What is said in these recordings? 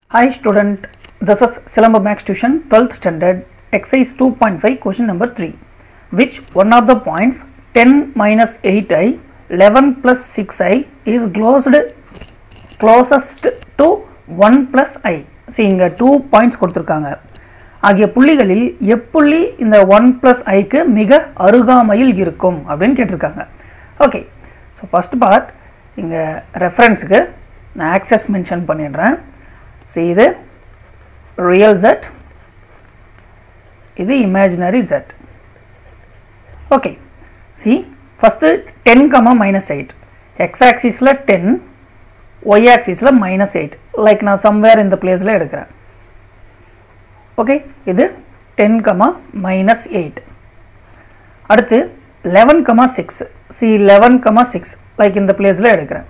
Hi student, this is Silamba Max Tuition 12th standard exercise 2.5 question number 3 which one of the points 10 minus 8i 11 plus 6i is closed closest to 1 plus i see இங்க 2 points கொடுத்திருக்காங்க ஆகிய புள்ளிகளில் எப்புள்ளி இந்த 1 plus iக்கு மிக அருகாமையில் இருக்கும் அப்படின்னு கேட்டிருக்காங்க ஓகே ஸோ ஃபஸ்ட் பார்ட் இங்கே ரெஃபரன்ஸுக்கு நான் ஆக்சஸ் மென்ஷன் பண்ணிடுறேன் ஸோ இது ரியல் ஜெட் இது imaginary Z okay see first ten comma minus eight X ஆக்சிஸில் டென் ஒய் ஆக்சிஸில் மைனஸ் எயிட் லைக் நான் சம்வேர் இந்த பிளேஸில் எடுக்கிறேன் ஓகே இது டென் கமா மைனஸ் எயிட் அடுத்து eleven comma six see eleven comma six like இந்த பிளேஸில் எடுக்கிறேன்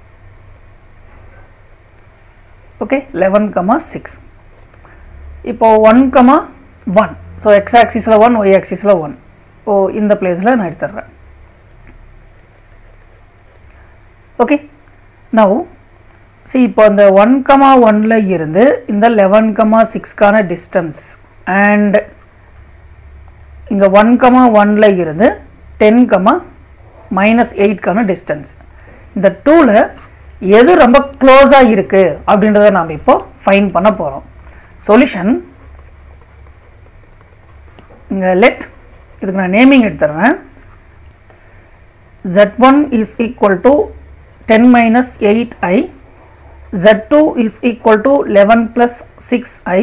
ஓகே லெவன் கமா சிக்ஸ் இப்போ one comma one so X ஆக்சிஸில் ஒன் ஒய் ஆக்சிஸில் ஒன் ஓ இந்த பிளேஸில் நான் எடுத்துடுறேன் ஓகே நவ் சி இப்போ இந்த ஒன் கமா ஒனில் இருந்து இந்த லெவன் கமா சிக்ஸ்க்கான டிஸ்டன்ஸ் அண்ட் இங்கே ஒன் கமா ஒனில் இருந்து டென் கமா மைனஸ் எயிட்கான டிஸ்டன்ஸ் இந்த டூவில் எது ரொம்ப க்ளோஸாக இருக்குது அப்படின்றத நாம் இப்போ ஃபைன் பண்ண போகிறோம் சொல்யூஷன் இங்கே லெட் இதுக்கு நான் நேமிங் எடுத்துடுறேன் z1 is equal to 10 minus 8i z2 is equal to 11 plus 6i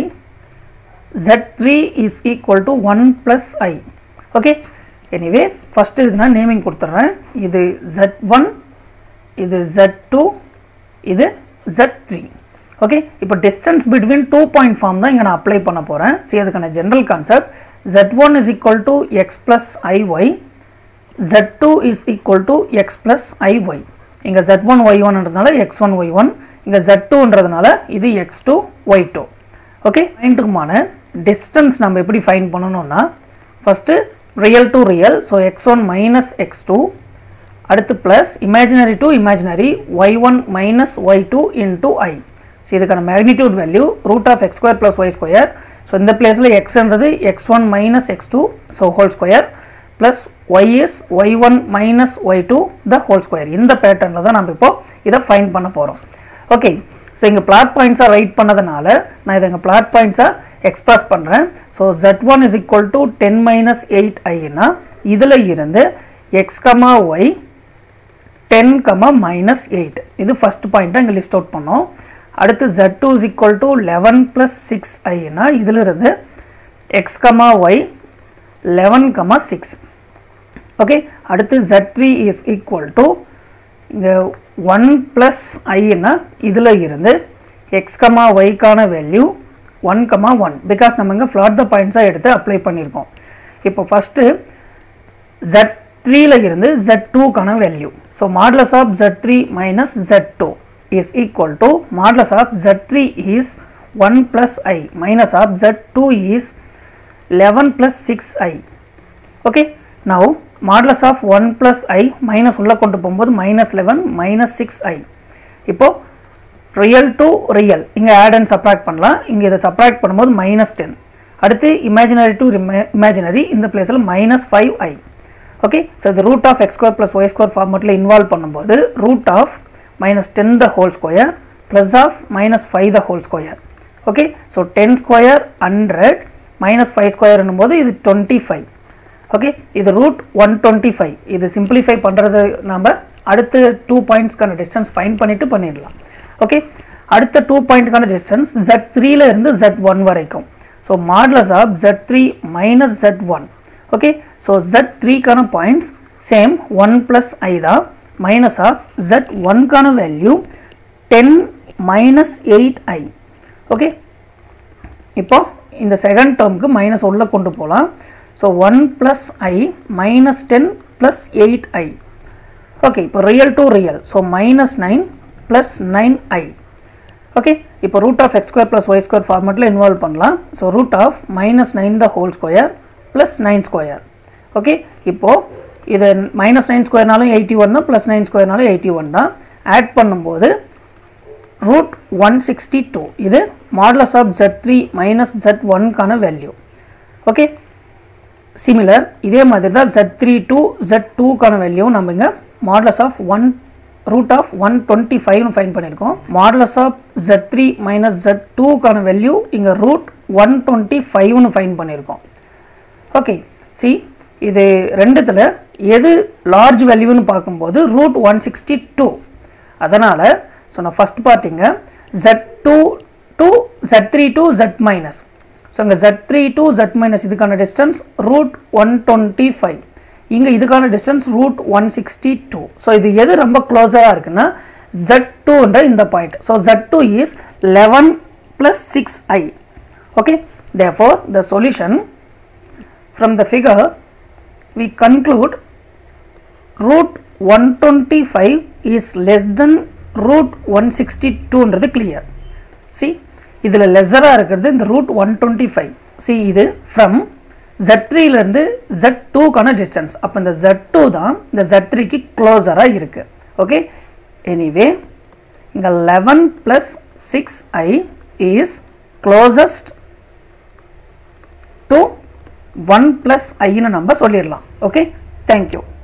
z3 is equal to 1 plus i okay anyway first இதுக்கு நான் நேமிங் கொடுத்துட்றேன் இது z1 இது z2 இது z3 ஓகே இப்போ distance between two point form தான் இங்கே நான் அப்ளை பண்ண போகிறேன் சி அதுக்கான general concept z1 is equal to x plus iy z2 is equal to x plus iy இங்கே z1 y1ன்றதுனால x1 y1 இங்கே z2ன்றதுனால இது x2 y2 ஓகே பாயிண்ட்டுக்குமான டிஸ்டன்ஸ் நம்ம எப்படி ஃபைன் பண்ணணும்னா first real to real so X one minus X two அடுத்து plus imaginary to imaginary Y one minus Y two into I so இதுக்கான magnitude value root of X square plus Y square so இந்த பிளேஸில் எக்ஸ்ன்றது X one minus X two so whole square plus Y is Y one minus Y two the whole square இந்த பேட்டர்னில் தான் நம்ம இப்போ இதை ஃபைன் பண்ண போகிறோம் ஓகே ஸோ இங்கே பிளாட் பாயிண்ட்ஸாக ரைட் பண்ணதுனால நான் இதை இங்கே பிளாட் பாயிண்ட்ஸாக எக்ஸ்பிரஸ் பண்ணுறேன் so Z one is equal to ten minus eight ஐனா இதில் இருந்து X comma Y ten comma minus eight இது ஃபஸ்ட் பாயிண்ட்டை இங்கே லிஸ்ட் அவுட் பண்ணோம் அடுத்து Z two is equal to eleven plus six ஐனா இதிலிருந்து X comma Y eleven comma six okay அடுத்து Z three is equal to இங்கே ஒன் ப்ளஸ் ஐன்னா இதில் இருந்து எக்ஸ் கமா ஒய்க்கான value one comma one because நம்ம இங்கே ஃப்ளாட் த பாயிண்ட்ஸாக எடுத்து அப்ளை பண்ணியிருக்கோம் இப்போ ஃபஸ்ட்டு ஜெட் த்ரீல இருந்து ஜெட் டூக்கான value so modulus of Z three minus Z two is equal to modulus of Z three is one plus I minus of Z two is eleven plus six I okay now modulus of one plus I minus உள்ளே கொண்டு போகும்போது minus eleven minus six I இப்போது real to real இங்கே add and subtract பண்ணலாம் இங்கே இதை subtract பண்ணும்போது minus ten அடுத்து இமேஜினரி டு இமேஜினரி இந்த பிளேஸில் minus five I okay so இது root of X square plus Y square ஃபார்மெட்டில் இன்வால்வ் பண்ணும்போது root of minus ten the whole square plus of minus five the whole square okay so ten square hundred minus five ஸ்கொயர்னும் போது இது twenty five okay இது root one twenty five இது simplify பண்ணுறது நம்ம அடுத்த டூ பாயிண்ட்ஸ்க்கான டிஸ்டன்ஸ் ஃபைன் பண்ணிவிட்டு பண்ணிடலாம் ஓகே அடுத்த டூ பாயிண்ட்டுக்கான டிஸ்டன்ஸ் ஜெட் த்ரீல இருந்து ஜெட் ஒன் வரைக்கும் so modulus of Z three minus Z one okay so Z த்ரீக்கான points same one plus I தான் மைனஸ் ஆஃப் ஜெட் ஒன்க்கான value ten minus eight I okay இப்போ இந்த second டேர்முக்கு minus உள்ள கொண்டு போகலாம் so one plus I minus ten plus eight I okay இப்போ real to real so minus nine plus nine I okay இப்போ root of X square plus Y square ஃபார்மெட்டில் involve பண்ணலாம் so root of minus nine the whole square plus nine square okay இப்போது இது minus nine ஸ்கொயர்னாலும் eighty one தான் plus nine ஸ்கொயர்னாலும் eighty one தான் add பண்ணும்போது ரூட் ஒன் சிக்ஸ்டி டூ இது modulus of Z three minus Z ஒன்க்கான value okay similar இதே மாதிரி தான் ஜெட் த்ரீ டூ ஜெட் டூக்கான வேல்யூ நம்ம இங்கே modulus of one root of one twenty ஃபைவ்னு ஃபைன் பண்ணியிருக்கோம் modulus of Z three minus Z டூக்கான வேல்யூ இங்கே ரூட் ஒன் டுவெண்ட்டி ஃபைவ்னு ஃபைன் பண்ணியிருக்கோம் ஓகே சி இது ரெண்டுத்தில் எது லார்ஜ் வேல்யூன்னு பார்க்கும்போது ரூட் ஒன் சிக்ஸ்டி டூ அதனால் ஸோ நான் ஃபஸ்ட் பார்ட்டிங்க Z two to Z three to Z minus so இங்கே Z three to Z minus இதுக்கான distance root one twenty five இங்கே இதுக்கான distance root one sixty two so இது எது ரொம்ப க்ளோஸராக இருக்குன்னா ஜெட் டூன்ற இந்த point so jet two is eleven plus six I okay therefore the solution from the figure we conclude root 125 is less than root 162 ன்றது clear see இதில் லெஸராக இருக்கிறது இந்த root one twenty five see இது from Z த்ரீலேருந்து Z டூக்கான distance அப்போ இந்த ஜெட் டூ தான் இந்த ஜெட் த்ரீக்கு க்ளோஸராக இருக்குது ஓகே எனிவே இங்கே eleven plus six i is closest to one plus ஐன்னு நம்ம சொல்லிடலாம் ஓகே தேங்க்யூ